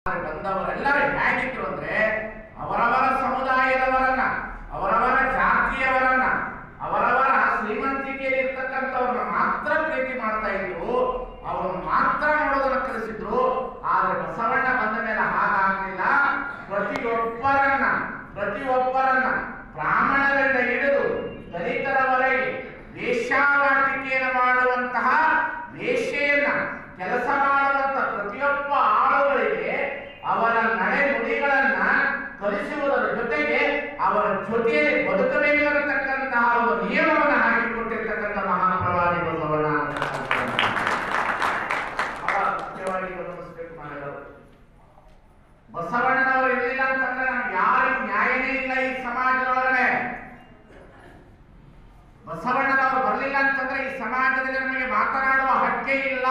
ಬಂದವರೆಲ್ಲರೂ ಹೇಗಿದ್ರು ಅಂದ್ರೆ ಅವರವರ ಸಮುದಾಯದವರನ್ನ ಅವರವರ ಜಾತಿಯವರನ್ನ ಅವರವರ ಶ್ರೀಮಂತಿಕೆಯಲ್ಲಿ ಇರ್ತಕ್ಕಂಥವ್ರನ್ನ ಮಾತ್ರ ಪ್ರೀತಿ ಮಾಡ್ತಾ ಇದ್ರು ಅವ್ರನ್ನ ಮಾತ್ರ ನೋಡೋದನ್ನ ಕಲಿಸಿದ್ರು ಆದ್ರೆ ಬಸವಣ್ಣ ಬಂದ ಮೇಲೆ ಹಾಗಾಗಲಿಲ್ಲ ಪ್ರತಿಯೊಬ್ಬರನ್ನ ಪ್ರತಿಯೊಬ್ಬರನ್ನ ಬ್ರಾಹ್ಮಣರಿಂದ ಹಿಡಿದು ದಲಿತರವರೆಗೆ ವೇಶ್ಯಾವಾಟಿಕೆಯನ್ನು ಮಾಡುವಂತಹ ವೇಶ್ಯೆಯನ್ನ ಕೆಲಸ ಮಾಡುವಂತ ಪ್ರತಿಯೊಬ್ಬ ಆಳುಗಳಿಗೆ ಅವರ ನಡೆ ನುಡಿಗಳನ್ನ ಕಲಿಸುವುದರ ಜೊತೆಗೆ ಅವರ ಜೊತೆಯಲ್ಲಿ ಬದುಕಬೇಕಿರತಕ್ಕಂತಹ ಒಂದು ನಿಯಮವನ್ನು ಹಾಕಿಕೊಟ್ಟಿರ್ತಕ್ಕಂಥ ಮಹಾಪ್ರವಾದಿ ಬಸವಣ್ಣ ಬಹಳ ಮುಖ್ಯವಾಗಿ ಗಮನಿಸಬೇಕು ನಾವೆಲ್ಲರೂ ಬಸವಣ್ಣನವರು ಇರಲಿಲ್ಲ ಅಂತಂದ್ರೆ ನಮ್ಗೆ ಯಾರಿಗೂ ನ್ಯಾಯನೇ ಇಲ್ಲ ಈ ಸಮಾಜದೊಳಗಡೆ ಬಸವಣ್ಣನವರು ಬರಲಿಲ್ಲ ಅಂತಂದ್ರೆ ಈ ಸಮಾಜದಲ್ಲಿ ನಮಗೆ ಮಾತನಾಡುವ ಹಕ್ಕೇ ಇಲ್ಲ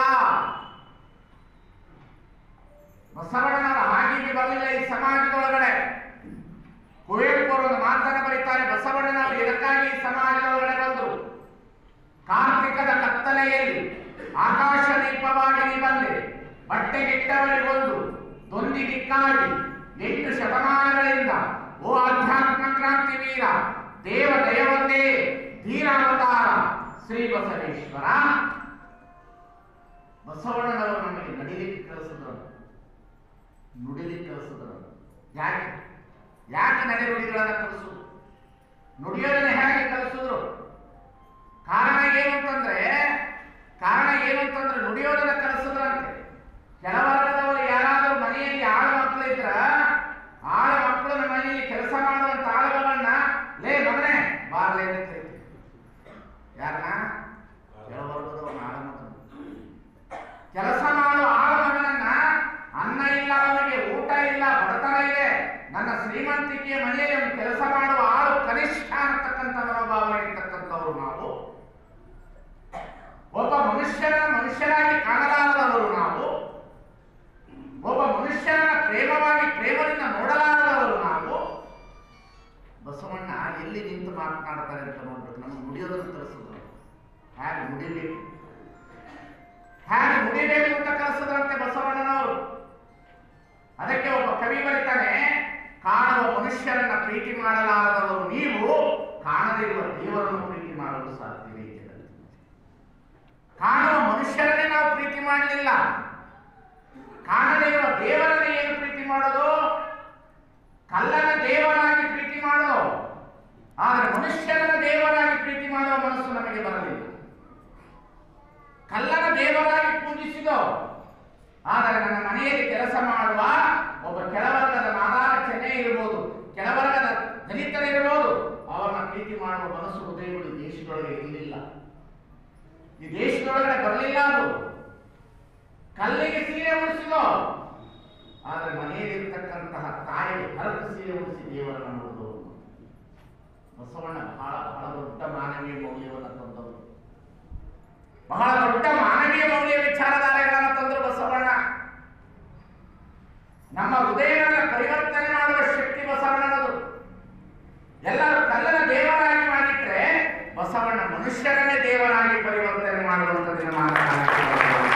ಬಸವಣ್ಣನವರ ಹಾಗೆ ಬರಲಿಲ್ಲ ಈ ಸಮಾಜದೊಳಗಡೆ ಕುವೆಂಪು ಅವರು ಒಂದು ಮಾತನ್ನ ಬರೀತಾರೆ ಬಸವಣ್ಣನವರು ಇದಕ್ಕಾಗಿ ಈ ಸಮಾಜದೊಳಗಡೆ ಬಂದರು ಕಾರ್ತಿಕದ ಕತ್ತಲೆಯಲ್ಲಿ ಆಕಾಶ ದೀಪವಾಗಿ ನೀ ಬಂದೆ ಬಟ್ಟೆಗಿಟ್ಟವರಿಗೊಂದು ದೊಂದಿಗಿಕ್ಕಾಗಿ ಎಂಟು ಶತಮಾನಗಳಿಂದ ಓ ಅಧ್ಯಾತ್ಮ ಕ್ರಾಂತಿ ವೀರ ದೇವ ದಯವೊಂದೇ ಧೀರಾವತಾರ ಶ್ರೀ ಬಸವೇಶ್ವರ ಬಸವಣ್ಣನವರು ನಮಗೆ ನಡಿಲಿಕ್ಕೆ ಕಲಿಸಿದ್ರು ನುಡಿಲಿಕ್ಕೆ ಕಲಿಸಿದ್ರು ಯಾಕೆ ಯಾಕೆ ನಡೆ ನುಡಿಗಳನ್ನ ಕಲಿಸುದು ನುಡಿಯೋದನ್ನ ಹೇಗೆ ಕಲಿಸಿದ್ರು ಕಾರಣ ಏನು ಅಂತಂದ್ರೆ ಕಾರಣ ಏನು ಅಂತಂದ್ರೆ ನುಡಿಯೋದನ್ನ ಕಲಿಸಿದ್ರಂತೆ ಕೆಳವರ್ಗದವರು ಯಾರಾದರೂ ಮನೆಯಲ್ಲಿ ಆಳು ಮಕ್ಕಳು ಇದ್ರ ಆಳ ಮಕ್ಕಳು ನಮ್ಮ ಮನೆಯಲ್ಲಿ ಕೆಲಸ ಮಾಡುವಂತ ಆಳುಗಳನ್ನ ಲೇ ಮಗನೇ ಬಾರ್ಲೆ ಅಂತ ಕರೀತೀವಿ ಯಾರನ್ನ ಕೆಳವರ್ಗದವ್ರನ್ನ ಆಳ ಮಕ್ಕಳು ಕೆಲಸ ಮಾಡುವ ಆಳ ಮಗನನ್ನ ಅನ್ನ ಇಲ್ಲ ಅವನಿಗೆ ಊಟ ಇಲ್ಲ ಬಡತನ ಇದೆ ನನ್ನ ಶ್ರೀಮಂತಿಕೆಯ ಮನೆಯಲ್ಲಿ ಅವನು ಕೆಲಸ ಮಾಡುವ ಆಳು ಕನಿಷ್ಠ ಅಂತಕ್ಕಂಥ ಮನೋಭಾವನೆ ಇರ್ತಕ್ಕಂಥವ್ರು ನಾವು ಒಬ್ಬ ಮನುಷ್ಯರನ್ನ ಮನುಷ್ಯರಾಗಿ ಕಾಣಲಾರದವರು ನಾವು ಒಬ್ಬ ಮನುಷ್ಯರನ್ನ ಪ್ರೇಮವಾಗಿ ಪ್ರೇಮದಿಂದ ನೋಡಲಾರದವರು ನಾವು ಬಸವಣ್ಣ ಎಲ್ಲಿ ನಿಂತು ಮಾತನಾಡ್ತಾರೆ ಅಂತ ನೋಡ್ಬೇಕು ನಮ್ಗೆ ನುಡಿಯೋದನ್ನು ಕಲಿಸಿದ್ರು ಹೇಗೆ ನುಡಿಬೇಕು ಹೇಗೆ ನುಡಿಬೇಕು ಅಂತ ಕಲಿಸಿದ್ರಂತೆ ಬಸವಣ್ಣನವರು ಅದಕ್ಕೆ ಒಬ್ಬ ಕವಿ ಬರೀತಾನೆ ಕಾಣುವ ಮನುಷ್ಯರನ್ನ ಪ್ರೀತಿ ಮಾಡಲಾರದವರು ನೀವು ಕಾಣದಿರುವ ದೇವರನ್ನು ಪ್ರೀತಿ ಮಾಡಲು ಸಾಧ್ಯವೇ ಇಲ್ಲ ಕಾಣುವ ಮನುಷ್ಯರನ್ನೇ ನಾವು ಪ್ರೀತಿ ಮಾಡಲಿಲ್ಲ ಕಾಣದೇ ಇರುವ ದೇವರನ್ನ ಏನು ಪ್ರೀತಿ ಮಾಡೋದು ಕಲ್ಲನ ದೇವರಾಗಿ ಪ್ರೀತಿ ಮಾಡೋ ಆದರೆ ಮನುಷ್ಯರನ್ನ ದೇವರಾಗಿ ಪ್ರೀತಿ ಮಾಡುವ ಮನಸ್ಸು ನಮಗೆ ಬರಲಿಲ್ಲ ಕಲ್ಲನ ದೇವರಾಗಿ ಪೂಜಿಸಿದೋ ಆದರೆ ನನ್ನ ಮನೆಯಲ್ಲಿ ಕೆಲಸ ಮಾಡುವ ಒಬ್ಬ ಕೆಳವರ್ಗದ ಮಾದಾರ ಚೆನ್ನೈ ಇರ್ಬೋದು ಕೆಳವರ್ಗದ ದಲಿತರಿರ್ಬೋದು ಅವರನ್ನ ಪ್ರೀತಿ ಮಾಡುವ ಮನಸ್ಸು ಹೃದಯಗಳು ಈ ದೇಶದೊಳಗೆ ಇರಲಿಲ್ಲ ಈ ದೇಶದೊಳಗಡೆ ಬರಲಿಲ್ಲ ಅದು ಕಲ್ಲಿಗೆ ಸೀರೆ ಉಡಿಸಿದೋ ಆದರೆ ಮನೆಯಲ್ಲಿರ್ತಕ್ಕಂತಹ ತಾಯಿಗೆ ಹರಕ ಸೀರೆ ಉಡಿಸಿ ದೇವರನ್ನು ನೋಡಿದವರು ಬಸವಣ್ಣ ಬಹಳ ಬಹಳ ದೊಡ್ಡ ಮಾನವೀಯ ಮೌಲ್ಯವನ್ನು ತಂದವರು ಬಹಳ ದೊಡ್ಡ ಮಾನವೀಯ ಮೌಲ್ಯ ವಿಚಾರಧಾರೆಗಳನ್ನು ತಂದರು ಬಸವಣ್ಣ ನಮ್ಮ ಹೃದಯಗಳನ್ನ ಪರಿವರ್ತನೆ ಮಾಡುವ ಶಕ್ತಿ ಬಸವಣ್ಣನದು ಎಲ್ಲರೂ ಕಲ್ಲನ ದೇವರಾಗಿ ಮಾಡಿಟ್ರೆ ಬಸವಣ್ಣ ಮನುಷ್ಯರನ್ನೇ ದೇವರಾಗಿ ಪರಿವರ್ತನೆ ಮಾಡುವಂಥದ್ದನ್ನು ಮಾತನಾಡ್ತಾರೆ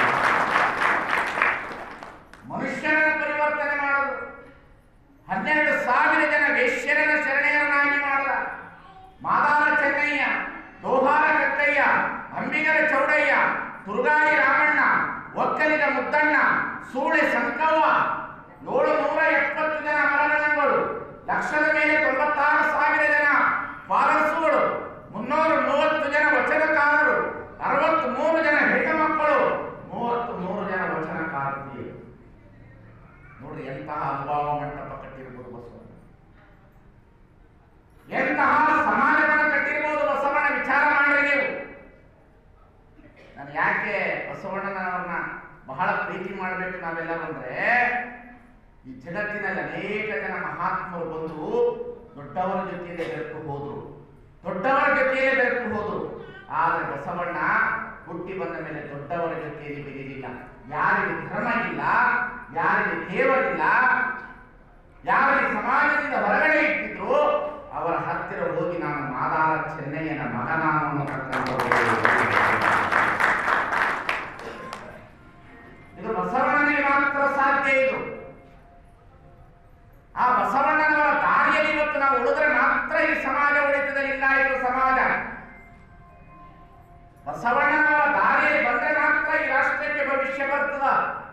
ಮನುಷ್ಯರನ್ನ ಪರಿವರ್ತನೆ ಮಾಡೋದು ಹನ್ನೆರಡು ಸಾವಿರ ಜನ ವೇಶ್ಯರನ್ನ ಶರಣೆಯರನ್ನಾಗಿ ಮಾಡಿದ ಮಾದಾರ ಚೆನ್ನಯ್ಯ ದೋಹಾರ ಕಕ್ಕಯ್ಯ ಅಂಬಿಗರ ಚೌಡಯ್ಯ ತುರುಗಾಯಿ ರಾಮಣ್ಣ ಒಕ್ಕಲಿಗ ಮುದ್ದಣ್ಣ ಸೂಳೆ ಸಂಕವ್ವ ಏಳು ನೂರ ಎಪ್ಪತ್ತು ಜನ ಮರಗಣಗಳು ಲಕ್ಷದ ಮೇಲೆ ತೊಂಬತ್ತಾರು ಸಾವಿರ ಜನ ಫಾರಸುಗಳು ಮುನ್ನೂರ ಮೂವತ್ತು ಜನ ವಚನಕಾರರು ಅರವತ್ತ್ ಮೂರು ಜನ ಹೆಣ್ಣು ಮಕ್ಕಳು ಮೂವತ್ತ್ ಮೂರು ಜನ ವಚನಕಾರತಿಯರು ನೋಡ್ರಿ ಎಂತಹ ಅನುಭವ ಮಂಟಪ ಕಟ್ಟಿರ್ಬೋದು ಬಸವಣ್ಣ ಎಂತಹ ಸಮಾಜವನ್ನು ಕಟ್ಟಿರ್ಬೋದು ಬಸವಣ್ಣ ವಿಚಾರ ಮಾಡ್ರಿ ನೀವು ನಾನು ಯಾಕೆ ಬಸವಣ್ಣನವ್ರನ್ನ ಬಹಳ ಪ್ರೀತಿ ಮಾಡಬೇಕು ನಾವೆಲ್ಲರೂ ಅಂದ್ರೆ ಈ ಜಗತ್ತಿನಲ್ಲಿ ಅನೇಕ ಜನ ಮಹಾತ್ಮರು ಬಂದು ದೊಡ್ಡವರ ಜೊತೆಯಲ್ಲಿ ಬೆರೆತು ಹೋದ್ರು ದೊಡ್ಡವರ ಜೊತೆಯಲ್ಲಿ ಬೆರೆತು ಹೋದ್ರು ಆದರೆ ಬಸವಣ್ಣ ಹುಟ್ಟಿ ಬಂದ ಮೇಲೆ ದೊಡ್ಡವರ ಜೊತೆಯಲ್ಲಿ ಬೆರೀಲಿಲ್ಲ ಯಾರಿಗೆ ಧರ್ಮ ಇಲ್ಲ ಯಾರಿಗೆ ದೇವರಿಲ್ಲ ಯಾರು ಈ ಸಮಾಜದಿಂದ ಹೊರಗಡೆ ಇಟ್ಟಿದ್ರು ಅವರ ಹತ್ತಿರ ಹೋಗಿ ನಾನು ಮಾದಾರ ಚೆನ್ನಯ್ಯನ ಮಗ ನಾನು ಅನ್ನತಕ್ಕಂಥದ್ದು ಇದು ಬಸವಣ್ಣನಿಗೆ ಮಾತ್ರ ಸಾಧ್ಯ ಇದು ಆ ಬಸವಣ್ಣನವರ ದಾರಿಯಲ್ಲಿ ಇವತ್ತು ನಾವು ಉಳಿದ್ರೆ ಮಾತ್ರ ಈ ಸಮಾಜ ಉಳಿತದೆ ಲಿಂಗಾಯತ ಸಮಾಜ ಬಸವಣ್ಣನವರ ದಾರಿಯಲ್ಲಿ ಬಂದ್ರೆ ಮಾತ್ರ ಈ ರಾಷ್ಟ್ರಕ್ಕೆ ಭವಿಷ್ಯ ಬರ್ತದ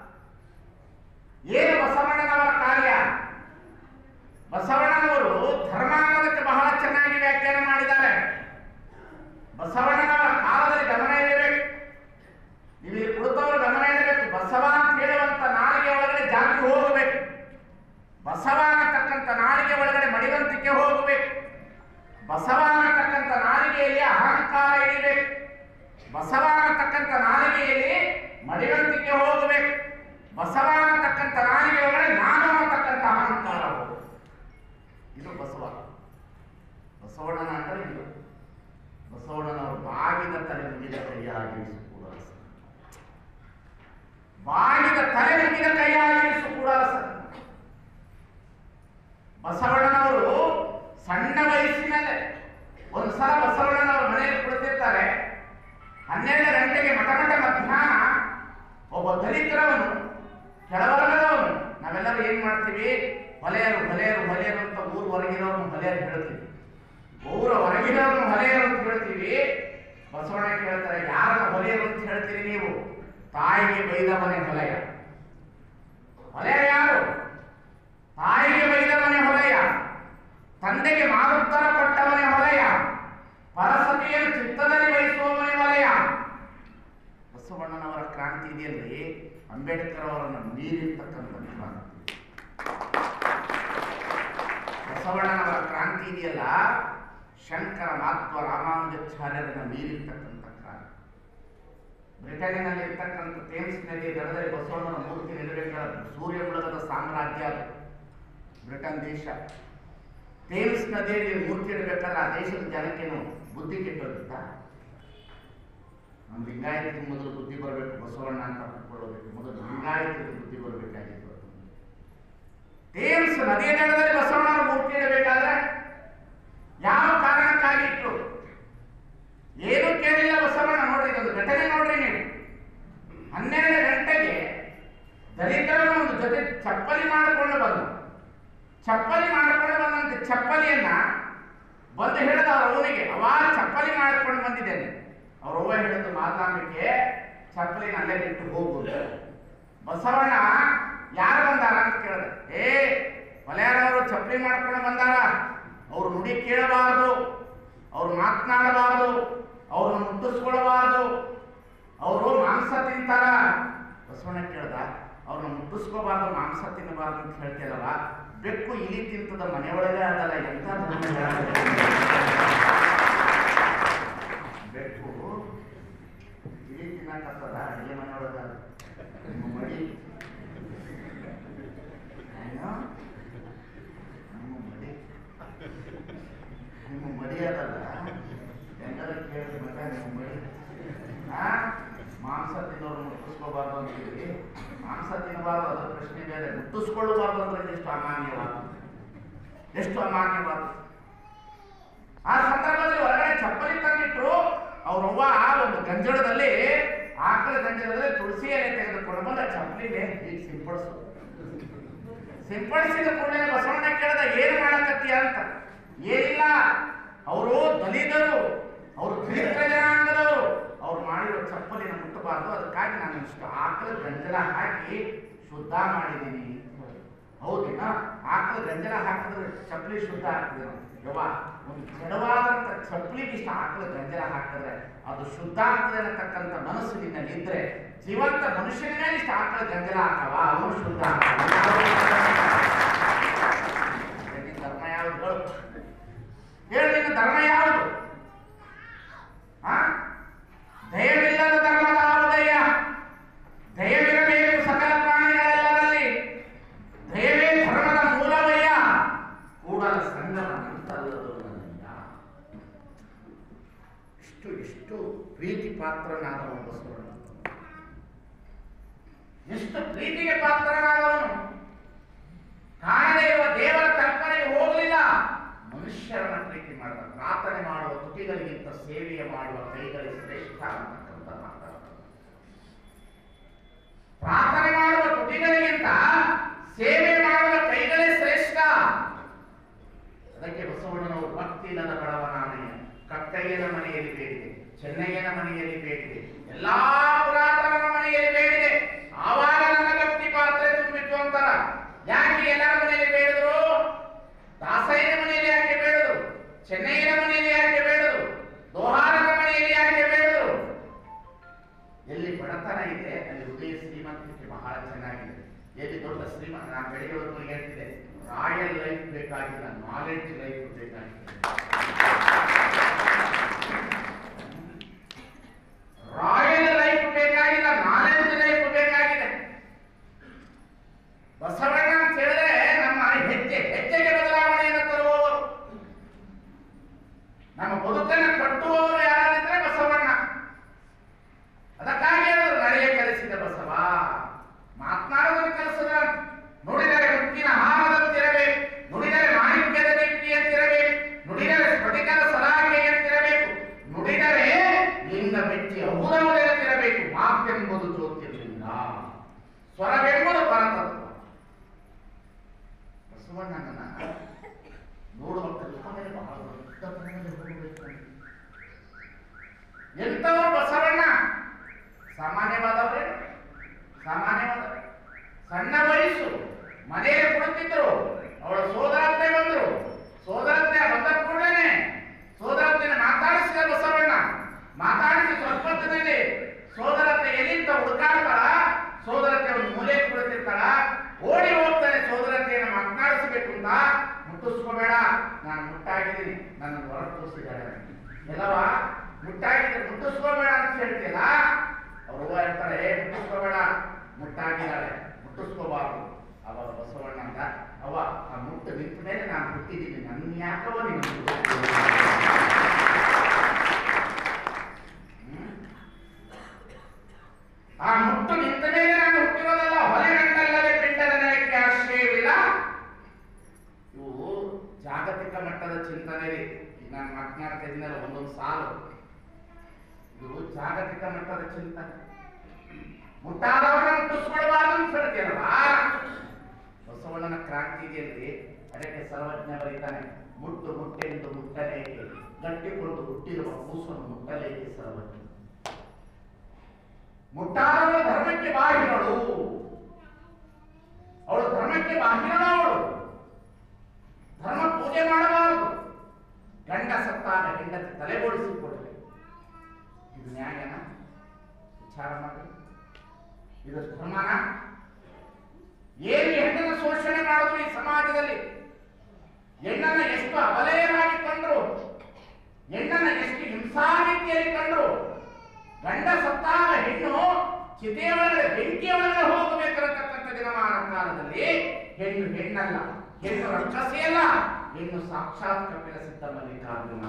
ಏನು ಬಸವಣ್ಣನವರ ಕಾರ್ಯ ಬಸವಣ್ಣನವರು ಧರ್ಮ ಅನ್ನೋದಕ್ಕೆ ಬಹಳ ಚೆನ್ನಾಗಿ ವ್ಯಾಖ್ಯಾನ ಮಾಡಿದ್ದಾರೆ ಬಸವಣ್ಣನವರ ಕಾಲದಲ್ಲಿ ಗಮನ ಇಡಬೇಕು ನೀವು ಇಲ್ಲಿ ಕುಳಿತವರು ಗಮನ ಇಡಬೇಕು ಬಸವ ಅಂತ ಹೇಳುವಂತ ನಾಲಿಗೆ ಒಳಗಡೆ ಜಾತಿ ಹೋಗಬೇಕು ಬಸವ ಅನ್ನತಕ್ಕಂಥ ನಾಲಿಗೆ ಒಳಗಡೆ ಮಡಿವಂತಿಕೆ ಹೋಗಬೇಕು ಬಸವ ಅನ್ನತಕ್ಕಂಥ ನಾಲಿಗೆಯಲ್ಲಿ ಅಹಂಕಾರ ಇಳಿಬೇಕು ಬಸವ ಅನ್ನತಕ್ಕಂಥ ನಾಲಿಗೆಯಲ್ಲಿ ಮಡಿವಂತಿಕೆ ಹೋಗಬೇಕು ಬಸವ ಅನ್ನತಕ್ಕಂಥ ನಾಲಿಗೆ ಒಳಗಡೆ ನಾನು ಅನ್ನತಕ್ಕಂಥ ಅಹಂಕಾರ ಹೋಗಬೇಕು ಇದು ಬಸವ ಬಸವಣ್ಣನ ಅಂದರೆ ಇದು ಬಸವಣ್ಣನವರು ಬಾಗಿದ ತಲೆ ಮುಗಿದ ಕೈಯಾಗಿರಿಸು ಕೂಡ ಬಾಗಿದ ತಲೆ ಮುಗಿದ ಕೈಯಾಗಿರಿಸು ಕೂಡ ಬಸವಣ್ಣನವರು ಸಣ್ಣ ವಯಸ್ಸಿನಲ್ಲೇ ಒಂದ್ಸಲ ಬಸವಣ್ಣನವರು ಮನೆಯಲ್ಲಿ ಕುಳಿತಿರ್ತಾರೆ ಹನ್ನೆರಡು ಗಂಟೆಗೆ ಮಠ ಮಠ ಮಧ್ಯಾಹ್ನ ಒಬ್ಬ ದಲಿತರವನು ಕೆಳವರ್ಗದವನು ನಾವೆಲ್ಲರೂ ಏನ್ ಮಾಡ್ತೀವಿ ಹೊಲೆಯರು ಹೊಲೆಯರು ಹೊಲೆಯರು ಅಂತ ಊರು ಹೊರಗಿರೋರು ಹೊಲೆಯರು ಹೇಳ್ತೀವಿ ಊರ ಹೊರಗಿರೋರು ಹೊಲೆಯರು ಅಂತ ಹೇಳ್ತೀವಿ ಬಸವಣ್ಣ ಕೇಳ್ತಾರೆ ಯಾರನ್ನ ಹೊಲೆಯರು ಅಂತ ಹೇಳ್ತೀರಿ ನೀವು ತಾಯಿಗೆ ಬೈದ ಮನೆ ಹೊಲೆಯ ಹೊಲೆಯ ಯಾರು ತಾಯಿಗೆ ಬೈದ ಮನೆ ಹೊಲೆಯ ತಂದೆಗೆ ಮಾರುತ್ತರ ಕೊಟ್ಟವನೇ ಹೊಲೆಯ ಪರಸತಿಯನ್ನು ಚಿತ್ತದಲ್ಲಿ ಬಯಸುವವನೇ ಹೊಲೆಯ ಬಸವಣ್ಣನವರ ಕ್ರಾಂತಿ ಇದೆಯಲ್ರಿ ಅಂಬೇಡ್ಕರ್ ಅವರನ್ನು ಮೀರಿರ್ತಕ್ಕಂಥ ಕ್ರಾಂತಿ ಬಸವಣ್ಣನವರ ಕ್ರಾಂತಿ ಇದೆಯಲ್ಲ ಶಂಕರ ಮಹಾತ್ಮ ರಾಮಾನುಜಾಚಾರ್ಯರನ್ನ ಮೀರಿರ್ತಕ್ಕಂಥ ಕ್ರಾಂತಿ ಬ್ರಿಟನ್ನಿನಲ್ಲಿ ಇರ್ತಕ್ಕಂಥ ಥೇಮ್ಸ್ ನದಿ ದಡದಲ್ಲಿ ಬಸವಣ್ಣನ ಮೂರ್ತಿ ನಿಲ್ಲಬೇಕಾದ ಸೂರ್ಯ ಮುಳುಗದ ಸಾಮ್ರಾಜ್ಯ ಅದು ಬ್ರಿಟನ್ ದೇಶ ಥೇಮ್ಸ್ ನದಿಯಲ್ಲಿ ಮೂರ್ತಿ ಇಡಬೇಕಾದ್ರೆ ಆ ದೇಶದ ಜನಕ್ಕೇನು ಬುದ್ಧಿ ಕೆಟ್ಟೋಗಿತ್ತ ನಮ್ಮ ಲಿಂಗಾಯತಿಗೆ ಮೊದಲು ಬುದ್ಧಿ ಬರಬೇಕು ಬಸವಣ್ಣ ಅಂತ ಹಾಕೊಳ್ಳಬೇಕು ಮೊದಲು ಲಿಂಗಾಯತಿಗೆ ಬುದ್ಧಿ ಬರಬೇಕಾಗಿತ್ತು ಥೇಮ್ಸ್ ನದಿಯ ದಡದಲ್ಲಿ ಬಸವಣ್ಣನ ಮೂರ್ತಿ ಇಡಬೇಕಾದ್ರೆ ಯಾವ ಕಾರಣಕ್ಕಾಗಿ ಇಟ್ಟು ಏನು ಕೇಳಿಲ್ಲ ಬಸವಣ್ಣ ನೋಡ್ರಿ ಇದೊಂದು ಘಟನೆ ನೋಡ್ರಿ ನೀವು ಹನ್ನೆರಡು ಗಂಟೆಗೆ ದಲಿತರನ್ನು ಒಂದು ಜೊತೆ ಚಪ್ಪಲಿ ಮಾಡಿಕೊಂಡು ಬಂದ ಚಪ್ಪಲಿ ಮಾಡಿಕೊಂಡು ಬಂದಂತೆ ಚಪ್ಪಲಿಯನ್ನ ಬಂದು ಹೇಳಿದ ಅವ್ರ ಅವನಿಗೆ ಅವ ಚಪ್ಪಲಿ ಮಾಡಿಕೊಂಡು ಬಂದಿದ್ದೇನೆ ಅವ್ರ ಅವ್ವ ಹೇಳಿದ್ದು ಮಾತಾಡಲಿಕ್ಕೆ ಚಪ್ಪಲಿನ ಅಲ್ಲೇ ಬಿಟ್ಟು ಹೋಗು ಅಂತ. ಬಸವಣ್ಣ ಯಾರು ಬಂದಾರ ಅಂತ ಕೇಳಿದೆ ಏ ಮಲಯಾಳವರು ಚಪ್ಪಲಿ ಮಾಡ್ಕೊಂಡು ಬಂದಾರ ಅವ್ರು ನುಡಿ ಕೇಳಬಾರದು ಅವ್ರು ಮಾತನಾಡಬಾರದು ಅವ್ರನ್ನ ಮುಟ್ಟಿಸ್ಕೊಳ್ಬಾರದು ಅವರು ಮಾಂಸ ತಿಂತಾರ ಬಸವಣ್ಣ ಕೇಳ್ದ ಅವ್ರನ್ನ ಮುಟ್ಟಿಸ್ಕೋಬಾರ್ದು ಮಾಂಸ ತಿನ್ನಬಾರ್ದು ಅಂತ ಹೇಳ್ತಿರಲ್ಲ ಬೆಕ್ಕು ಇಲಿ ತಿಂತದ ಮನೆಯೊಳಗೆ ಅದಲ್ಲ ಎಂತ ಧರ್ಮ ಬೆಕ್ಕು ಇಲಿ ತಿನ್ನಕತ್ತದ ಅಡಿಗೆ ಮನೆಯೊಳಗ ನಿಮ್ಮ ಮಡಿ ಏನು? ನಿಮ್ಮ ಮಡಿ ನಿಮ್ಮ ಮಡಿ ಅದಲ್ಲ ಹೆಂಗಾರ ಕೇಳಿ ಮಗ ನಿಮ್ಮ ಮಡಿ ಆ ಮಾಂಸ ತಿನ್ನೋರು ಮುಟ್ಟಿಸ್ಕೋಬಾರ್ದು ಅಂತೀವಿ ಮಾಂಸ ತಿನ್ನಬಾರ್ದು ಅದ್ರ ಪ್ರಶ್ನೆ ಬೇರೆ ಮುಟ್ಟಿಸ್ಕೊಳ್ಳಬಾರ್ದು ಅಂದ್ರೆ ಎಷ್ಟು ಅಮಾನ್ಯವಾದ ಎಷ್ಟು ಅಮಾನ್ಯವಾದ ಆ ಸಂದರ್ಭದಲ್ಲಿ ಹೊರಗಡೆ ಚಪ್ಪಲಿ ತಂದಿಟ್ರು ಅವ್ರವ್ವ ಒಂದು ಗಂಜಳದಲ್ಲಿ ಆಕಳ ಗಂಜಳದಲ್ಲಿ ತುಳಸಿ ಎಲೆ ತೆಗೆದುಕೊಂಡು ಬಂದ ಚಪ್ಪಲಿಗೆ ಹೀಗೆ ಸಿಂಪಡಿಸು ಸಿಂಪಡಿಸಿದ ಕೂಡಲೇ ಬಸವಣ್ಣ ಕೇಳಿದ ಏನು ಮಾಡಕತ್ತೀಯ ಅಂತ ಏನಿಲ್ಲ ಅವರು ದಲಿತರು ಅವರು ದಲಿತ ಜನಾಂಗದವರು ಅವ್ರು ಮಾಡಿರೋ ಚಪ್ಪಲಿನ ಮುಟ್ಟಬಾರ್ದು ಅದಕ್ಕಾಗಿ ನಾನು ಇಷ್ಟು ಆಕಳ ಗಂಜಲ ಹಾಕಿ ಶುದ್ಧ ಮಾಡಿದ್ದೀನಿ ಹೌದೇನ ಆಕಳ ಗಂಜಲ ಹಾಕಿದ್ರೆ ಚಪ್ಪಲಿ ಶುದ್ಧ ಆಗ್ತದೆ ಯವ್ವ ಒಂದು ಜಡವಾದಂತ ಚಪ್ಪಲಿಗೆ ಇಷ್ಟ ಆಕಳ ಗಂಜಲ ಹಾಕಿದ್ರೆ ಅದು ಶುದ್ಧ ಆಗ್ತದೆ ಅನ್ನತಕ್ಕಂಥ ಮನಸ್ಸು ನಿನ್ನಲ್ಲಿ ಇದ್ರೆ ಜೀವಂತ ಮನುಷ್ಯನ ಮೇಲೆ ಇಷ್ಟ ಆಕಳ ಗಂಜಲ ಹಾಕವ ಅವನು ಶುದ್ಧ ಆಗ್ತಾನೆ. ನಿನ್ನ ಧರ್ಮ ಯಾವುದು ಹೇಳು ಹೇಳು ನಿನ್ನ ಧರ್ಮ ಯಾವುದು ಆ? ದಯವಿಲ್ಲದ ಧರ್ಮದ ಯಾವುದಯ್ಯ ದಯವಿರಬೇಕು ಸಕಲ ಪ್ರಾಣಿಗಳೆಲ್ಲರಲ್ಲಿ ದಯವೇ ಧರ್ಮದ ಮೂಲವಯ್ಯ ಕೂಡಲ ಸಂಗಮ ಅಂತಲ್ಲದವನಯ್ಯ ಇಷ್ಟು ಎಷ್ಟು ಪ್ರೀತಿ ಪಾತ್ರನಾದವ ಬಸವಣ್ಣ ಎಷ್ಟು ಪ್ರೀತಿಗೆ ಪಾತ್ರನಾದವನು ಚೆನ್ನಯ್ಯನ ಮನೆಯಲ್ಲಿ ಬೇಡಿದೆ ಎಲ್ಲಾ ಪುರಾತನರ ಮನೆಯಲ್ಲಿ ಬೇಡಿದೆ ಆವಾಗ ನನ್ನ ಭಕ್ತಿ ಪಾತ್ರೆ ತುಂಬಿತ್ತು ಅಂತಾರ ಯಾಕೆ ಎಲ್ಲರ ಮನೆಯಲ್ಲಿ ಬೇಡಿದ್ರು ದಾಸಯ್ಯನ ಮನೆಯಲ್ಲಿ ಯಾಕೆ ಬೇಡದು ಚೆನ್ನಯ್ಯನ ಮನೆಯಲ್ಲಿ ಯಾಕೆ ಬೇಡದು ದೋಹಾರನ ಮನೆಯಲ್ಲಿ ಯಾಕೆ ಬೇಡದು ಎಲ್ಲಿ ಬಡತನ ಇದೆ ಅಲ್ಲಿ ಹೃದಯ ಶ್ರೀಮಂತಿಕೆ ಬಹಳ ಚೆನ್ನಾಗಿದೆ ಎಲ್ಲಿ ದೊಡ್ಡ ಶ್ರೀಮಂತ ನಾನು ಬೆಳಿಗ್ಗೆ ಹೊತ್ತು ಹೇಳ್ತಿದ್ದೆ ರಾಯಲ್ ಲೈಫ್ ಬೇಕಾಗಿಲ್ಲ ನಾಲೆಡ್ಜ್ ಲೈಫ್ ಬೇಕಾಗಿದೆ ರಾಯಲ್ ಲೈಫ್ ಬೇಕಾಗಿಲ್ಲ ನಾಲೆಡ್ಜ್ ಲೈಫ್ ಬೇಕಾಗಿದೆ ಬಸವಣ್ಣ ಅಂತ ಹೇಳಿದ್ರೆ ನಮ್ಮ ಹೆಜ್ಜೆ ಹೆಜ್ಜೆಗೆ ಬದಲಾವಣೆಯನ್ನು ತರುವವರು ನಮ್ಮ ಬದುಕನ್ನು ಕಟ್ಟುವವರು ಯಾರಾದಿದ್ರೆ ಬಸವಣ್ಣ ಅದಕ್ಕಾಗಿ ಅವರು ನಡೆಯ ಕಲಿಸಿದ ಬಸವ ಮಾತನಾಡೋದನ್ನು ಕಲಿಸದ ನುಡಿದರೆ ಮುತ್ತಿನ ಹಾರದಂತಿರಬೇಕು ನುಡಿದರೆ ಮಾಣಿಕ್ಯದ ದೀಪ್ತಿಯಂತಿರಬೇಕು ನುಡಿದರೆ ಸ್ಫಟಿಕದ ಸಲಾಕೆಯಂತಿರಬೇಕು ನುಡಿದರೆ ಲಿಂಗ ಮೆಚ್ಚಿ ಅಹುದವುದೆಂತಿರಬೇಕು ಮಾತೆಂಬುದು ಜ್ಯೋತಿರ್ಲಿಂಗ ಸ್ವರವೆಂಬುದು ಪರತತ್ವ ಬಸವಣ್ಣನ ನೋಡುವ ಕಲ್ಪನೆ ಬಹಳ ದೊಡ್ಡತನದಲ್ಲಿ ಹೋಗಬೇಕು ಎಂಥವ್ರು ಬಸವಣ್ಣ ಸಾಮಾನ್ಯವಾದವ್ರೆ ಸಾಮಾನ್ಯವಾದವ್ರೆ ಸಣ್ಣ ವಯಸ್ಸು ಮನೆಯಲ್ಲಿ ಕುಳಿತಿದ್ರು ಅವಳ ಸೋದರತ್ತೆ ಬಂದ್ರು ಸೋದರತ್ತೆ ಬಂದ ಕೂಡಲೇ ಸೋದರತ್ತೆನ ಮಾತಾಡಿಸಿದ ಬಸವಣ್ಣ ಮಾತಾಡಿಸಿ ಸ್ವಲ್ಪ ಹೊತ್ತಿನಲ್ಲಿ ಸೋದರತ್ತೆ ಎಲ್ಲಿಂದ ಹುಡುಕಾಡ್ತಾಳ ಸೋದರತ್ತೆ ಒಂದು ಮೂಲೆ ಕುಳಿತಿರ್ತಾಳ ಓಡಿ ಹೋಗ್ತಾನೆ ಸೋದರತೆಯನ್ನು ಮಾತನಾಡಿಸಬೇಕು ಅಂತ ಮುಟ್ಟಿಸ್ಕೋಬೇಡ ನಾನು ಮುಟ್ಟಾಗಿದ್ದೀನಿ ನನ್ನ ಹೊರ ತೋರಿಸಿದ್ದಾಳೆ ಎಲ್ಲವಾ ಮುಟ್ಟಾಗಿದ್ರೆ ಮುಟ್ಟಿಸ್ಕೋಬೇಡ ಅಂತ ಹೇಳ್ತಿಲ್ಲ ಅವ್ರು ಹೂವ ಇರ್ತಾರೆ ಏ ಮುಟ್ಟಿಸ್ಕೋಬೇಡ ಮುಟ್ಟಾಗಿದ್ದಾಳೆ ಮುಟ್ಟಿಸ್ಕೋಬಾರ್ದು ಅವಾಗ ಬಸವಣ್ಣ ಅಂತ ಅವ ಆ ಮುಟ್ಟು ನಿಂತ ಮೇಲೆ ನಾನು ಹುಟ್ಟಿದ್ದೀನಿ ನನ್ನ ಯಾಕವ ನೀನು ಹ್ಮ್? ಆ ಮುಟ್ಟು ನಿಂತ ಮೇಲೆ ನಾನು ಹುಟ್ಟಿರೋದಲ್ಲ ಹೊಲೆಗಂಡಲ್ಲದೆ ಪಿಂಡದ ನೆಲಕ್ಕೆ ಆಶ್ರಯವಿಲ್ಲ ಇವು ಜಾಗತಿಕ ಮಟ್ಟದ ಚಿಂತನೆ ರೀ ಈಗ ನಾನು ಮಾತನಾಡ್ತಾ ಇದ್ದೀನಲ್ಲ ಒಂದೊಂದು ಸಾಲು ಇದು ಜಾಗತಿಕ ಮಟ್ಟದ ಚಿಂತನೆ ಮುಟ್ಟಾದವರನ್ನ ಮುಟ್ಟಿಸ್ಕೊಳ್ಬಾರ್ದು ಅಂತ ಹೇಳ್ತೀರಲ್ಲ ಬಸವಣ್ಣನ ಕ್ರಾಂತಿಗೆಯಲ್ಲಿ ಅದಕ್ಕೆ ಸರ್ವಜ್ಞ ಬರೀತಾನೆ ಮುಟ್ಟು ಮುಟ್ಟೆಂದು ಮುಟ್ಟಲೇಕೆ ಗಟ್ಟಿಕೊಂಡು ಹುಟ್ಟಿರುವ ಕೂಸನ್ನು ಮುಟ್ಟಲೇಕೆ ಸರ್ವಜ್ಞ ಮುಟ್ಟಾದವಳು ಧರ್ಮಕ್ಕೆ ಬಾಹಿರಳು ಅವಳು ಧರ್ಮಕ್ಕೆ ಬಾಹಿರಳು ಅವಳು ಧರ್ಮ ಪೂಜೆ ಮಾಡಬಾರದು ಗಂಡ ಸತ್ತಾಗ ಹೆಂಡತಿ ತಲೆಬೋಡಿಸಿಕೊಡಲಿ ಇದು ನ್ಯಾಯನ ವಿಚಾರ ಮಾಡಿ ಇದು ಧರ್ಮನ ಏನು ಹೆಣ್ಣನ್ನು ಶೋಷಣೆ ಮಾಡಿದ್ರು ಈ ಸಮಾಜದಲ್ಲಿ ಹೆಣ್ಣನ್ನ ಎಷ್ಟು ಅಬಲೆಯರಾಗಿ ಕಂಡ್ರು ಹೆಣ್ಣನ್ನ ಎಷ್ಟು ಹಿಂಸಾ ರೀತಿಯಲ್ಲಿ ಕಂಡ್ರು ಗಂಡ ಸತ್ತಾಗ ಹೆಣ್ಣು ಚಿತೆಯ ಒಳಗಡೆ ಬೆಂಕಿಯ ಒಳಗಡೆ ಹೋಗಬೇಕಿರತಕ್ಕಂಥ ದಿನಮಾನ ಕಾಲದಲ್ಲಿ ಹೆಣ್ಣು ಹೆಣ್ಣಲ್ಲ ಹೆಣ್ಣು ರಕ್ಷಸೆಯಲ್ಲ ಹೆಣ್ಣು ಸಾಕ್ಷಾತ್ ಕಪಿಲ ಸಿದ್ಧ ಮಲ್ಲಿಕಾರ್ಜುನ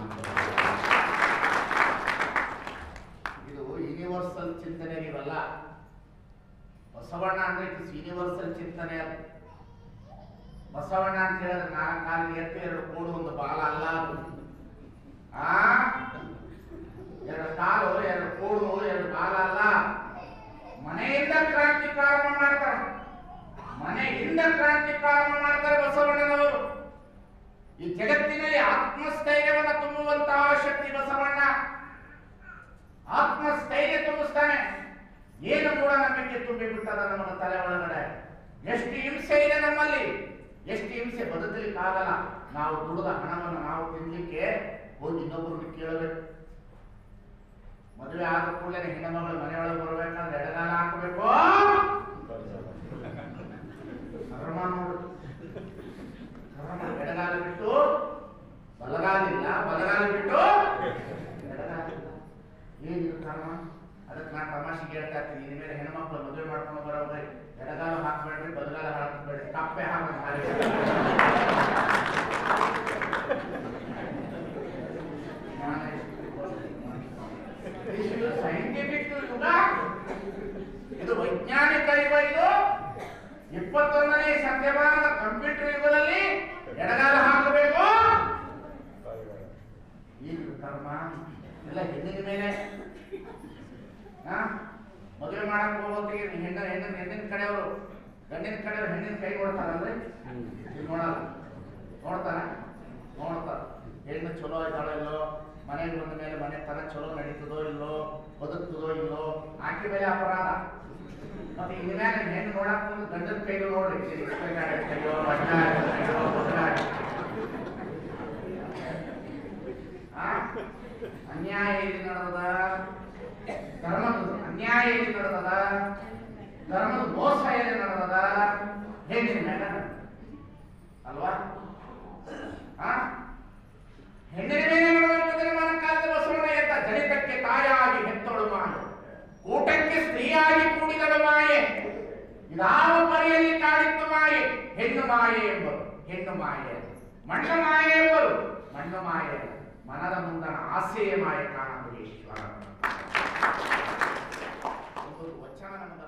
ಇದು ಯೂನಿವರ್ಸಲ್ ಚಿಂತನೆ ನೀವಲ್ಲ ಬಸವಣ್ಣ ಅಂದ್ರೆ ಇಟ್ ಇಸ್ ಯೂನಿವರ್ಸಲ್ ಚಿಂತನೆ ಅದು ಬಸವಣ್ಣ ಅಂತ ಹೇಳಿದ್ರೆ ನಾಲ್ಕು ಕಾಲಿಗೆ ಎತ್ತು ಎರಡು ಕೋಡು ಒಂದು ಬಾಲ ಅಲ್ಲ ಅದು ಆ ಎರಡು ಕಾಲು ಎರಡು ಕೋಡು ಎರಡು ಬಾಲ ಅಲ್ಲ ಮನೆಯಿಂದ ಕ್ರಾಂತಿ ಪ್ರಾರಂಭ ಮಾಡ್ತಾರೆ ಮನೆಯಿಂದ ಕ್ರಾಂತಿ ಪ್ರಾರಂಭ ಮಾಡ್ತಾರೆ ಬಸವಣ್ಣನವರು ಈ ಜಗತ್ತಿನಲ್ಲಿ ಆತ್ಮಸ್ಥೈರ್ಯವನ್ನು ತುಂಬುವಂತಹ ಶಕ್ತಿ ಬಸವಣ್ಣ ಆತ್ಮಸ್ಥೈರ್ಯ ತುಂಬಿಸ್ತಾನೆ ಏನು ಕೂಡ ನಂಬಿಕೆ ತುಂಬಿ ಬಿಟ್ಟದ ನಮ್ಮ ತಲೆ ಒಳಗಡೆ ಎಷ್ಟು ಹಿಂಸೆ ಇದೆ ನಮ್ಮಲ್ಲಿ ಎಷ್ಟು ಹಿಂಸೆ ಬದುಕಲಿಕ್ಕಾಗಲ್ಲ ನಾವು ದುಡಿದ ಹಣವನ್ನು ನಾವು ತಿನ್ಲಿಕ್ಕೆ ಹೋಗಿ ಇನ್ನೊಬ್ಬರನ್ನು ಕೇಳಬೇಕು ಮದುವೆ ಆದ ಕೂಡಲೇ ಹೆಣ್ಣುಮಗಳು ಮನೆಯೊಳಗೆ ಬರಬೇಕಾದ್ರೆ ಎಡಗಾಲ ಹಾಕಬೇಕು ಕರ್ಮ ನೋಡು ಕರ್ಮ ಎಡಗಾಲ ಬಿಟ್ಟು ಬಲಗಾಲಿಲ್ಲ ಬಲಗಾಲ ಬಿಟ್ಟು ಎಡಗಾಲ ಇಲ್ಲ. ಏನಿದು ಕರ್ಮ ಅದಕ್ಕೆ ನಾನು ತಮಾಷೆಗೆ ಹೇಳ್ತಾ ಇರ್ತೀನಿ ಇನ್ಮೇಲೆ ಹೆಣ್ಮಕ್ಳು ಮದುವೆ ಮಾಡ್ಕೊಂಡು ಬರೋದ್ರೆ ಎಡಗಾಲ ಹಾಕ್ಬೇಡ್ರಿ ಬಲಗಾಲ ಹಾಕಬೇಡ್ರಿ ಕಪ್ಪೆ ಹಾಕೋದು ಹಾಗೆ ಸೈಂಟಿಫಿಕ್ ಯುಗ ಇದು ವೈಜ್ಞಾನಿಕ ಯುಗ ಇದು ಇಪ್ಪತ್ತೊಂದನೇ ಸತ್ಯಮಾನದ ಕಂಪ್ಯೂಟರ್ ಯುಗದಲ್ಲಿ ಎಡಗಾಲ ಹಾಕಬೇಕು ಏನು ಕರ್ಮ ಎಲ್ಲ ಹೆಣ್ಣಿನ ಮೇಲೆ ಹಾ ಮದುವೆ ಮಾಡಕ್ ಹೋಗೋತ್ತಿಗೆ ಹೆಣ್ಣ ಹೆಣ್ಣಿನ ಹೆಣ್ಣಿನ ಕಡೆಯವರು ಗಂಡಿನ ಕಡೆಯವರು ಹೆಣ್ಣಿನ ಕೈ ಕೊಡ್ತಾರಲ್ರಿ ಇಲ್ಲಿ ನೋಡಲ್ಲ ನೋಡ್ತಾರ ನೋಡ್ತಾರ ಹೆಣ್ಣು ಚಲೋ ಇದ್ದಾಳೋ ಇಲ್ಲೋ ಮನೆಗೆ ಬಂದ ಮೇಲೆ ಮನೆ ತರ ಚಲೋ ನಡೀತದೋ ಇಲ್ಲೋ ಬದುಕ್ತದೋ ಇಲ್ಲೋ ಆಕೆ ಮೇಲೆ ಅಪರಾಧ ಮತ್ತೆ ಇನ್ಮ್ಯಾಗ ಹೆಣ್ಣು ನೋಡಕ್ ಮುಂದೆ ಗಂಡನ ಕೈಗಳು ನೋಡ್ರಿ ಇದು ಇಸ್ಬೇಕಾದ್ರೆ ಕೈಯೋ ಬಣ್ಣ ಕೈಯೋ ಬದಲಾಗಿ ಆ? ಅನ್ಯಾಯ ಎಲ್ಲಿ ನಡೆದದ ಧರ್ಮದ ಅನ್ಯಾಯ ಎಲ್ಲಿ ನಡೆದದ ಧರ್ಮದ ಮೋಸ ಎಲ್ಲಿ ನಡೆದದ ಹೆಣ್ಣಿನ ಮೇಲೆ ನಡೆದದ. ಅಲ್ವಾ ಆ? ಹೆಣ್ಣಿನ ಮೇಲೆ ನಡೆದಂತಂದ್ರೆ ಮನಕಾಲದ ಬಸವಣ್ಣ ಎದ್ದ ಜನಿತಕ್ಕೆ ತಾಯಾಗಿ ಹೆತ್ತೊಳು ಮಾಯೆ ಊಟಕ್ಕೆ ಸ್ತ್ರೀಯಾಗಿ ಕೂಡಿದಳು ಮಾಯೆ ಇದಾವ ಪರಿಯಲ್ಲಿ ಕಾಡಿತ್ತು ಮಾಯೆ ಹೆಣ್ಣು ಮಾಯೆ ಎಂಬರು ಹೆಣ್ಣು ಮಾಯೆ ಮಣ್ಣು ಮಾಯೆ ಎಂಬರು ಮಣ್ಣು ಮಾಯೆ ಮನದ ಮುಂದಣ ಆಸೆಯ ಮಾಯೆ ಕಾಣಬಹುದು ಈಶ್ವರ ಒಂದು ವಚನ ನಮಗೆ